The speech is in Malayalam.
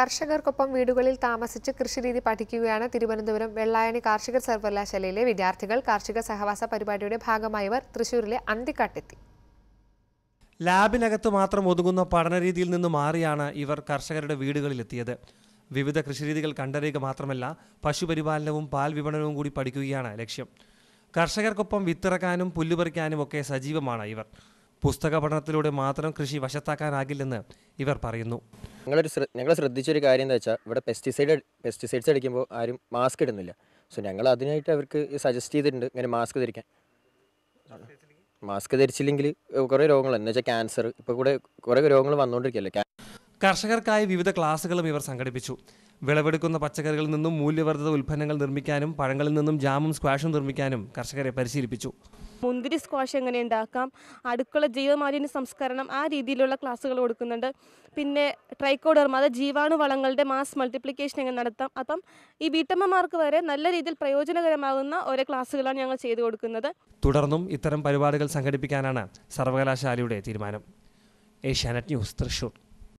കർഷകർക്കൊപ്പം വീടുകളിൽ താമസിച്ച് കൃഷിരീതി പഠിക്കുകയാണ് തിരുവനന്തപുരം വെള്ളായണി കാർഷിക സർവകലാശാലയിലെ വിദ്യാർത്ഥികൾ കാർഷിക സഹവാസ പരിപാടിയുടെ ഭാഗമായവർ തൃശൂരിലെ അന്തിക്കാട്ടെത്തി ലാബിനകത്ത് മാത്രം ഒതുങ്ങുന്ന പഠനരീതിയിൽ നിന്ന് മാറിയാണ് ഇവർ കർഷകരുടെ വീടുകളിലെത്തിയത് വിവിധ കൃഷിരീതികൾ കണ്ടറിയുക മാത്രമല്ല പശുപരിപാലനവും പാൽ വിപണനവും കൂടി പഠിക്കുകയാണ് ലക്ഷ്യം കർഷകർക്കൊപ്പം വിത്തിറക്കാനും പുല്ലുപറിക്കാനും ഒക്കെ സജീവമാണ് ഇവർ പുസ്തക പഠനത്തിലൂടെ മാത്രം കൃഷി വശത്താക്കാനാകില്ലെന്ന് ഇവർ പറയുന്നു ഞങ്ങളൊരു ശ്ര ഞങ്ങൾ ശ്രദ്ധിച്ചൊരു കാര്യം എന്താ വെച്ചാൽ ഇവിടെ പെസ്റ്റിസൈഡ് പെസ്റ്റിസൈഡ്സ് അടിക്കുമ്പോൾ ആരും മാസ്ക് ഇടുന്നില്ല സോ ഞങ്ങൾ അതിനായിട്ട് അവർക്ക് സജസ്റ്റ് ചെയ്തിട്ടുണ്ട് ഇങ്ങനെ മാസ്ക് ധരിക്കാൻ മാസ്ക് ധരിച്ചില്ലെങ്കിൽ കുറേ രോഗങ്ങൾ എന്ന് വെച്ചാൽ ക്യാൻസർ ഇപ്പോൾ കൂടെ കുറേ രോഗങ്ങൾ വന്നുകൊണ്ടിരിക്കുകയല്ലേ ക്യാ- കർഷകർക്കായി വിവിധ ക്ലാസുകളും ഇവർ സംഘടിപ്പിച്ചു വിളവെടുക്കുന്ന പച്ചക്കറികളിൽ നിന്നും മൂല്യവർദ്ധിത ഉൽപ്പന്നങ്ങൾ നിർമ്മിക്കാനും പഴങ്ങളിൽ നിന്നും ജാമും സ്ക്വാഷും നിർമ്മിക്കാനും കർഷകരെ പരിശീലിപ്പിച്ചു മുന്തിരി സ്ക്വാഷ് എങ്ങനെ ഉണ്ടാക്കാം അടുക്കള ജൈവമാലിന്യ സംസ്കരണം ആ രീതിയിലുള്ള ക്ലാസ്സുകൾ കൊടുക്കുന്നുണ്ട് പിന്നെ ട്രൈക്കോഡർമ അത് ജീവാണു വളങ്ങളുടെ മാസ് മൾട്ടിപ്ലിക്കേഷൻ എങ്ങനെ നടത്താം അപ്പം ഈ വീട്ടമ്മമാർക്ക് വരെ നല്ല രീതിയിൽ പ്രയോജനകരമാകുന്ന ഓരോ ക്ലാസ്സുകളാണ് ഞങ്ങൾ ചെയ്തു കൊടുക്കുന്നത് തുടർന്നും ഇത്തരം പരിപാടികൾ സംഘടിപ്പിക്കാനാണ് സർവകലാശാലയുടെ തീരുമാനം ഏഷ്യാനെറ്റ് ന്യൂസ് തൃശൂർ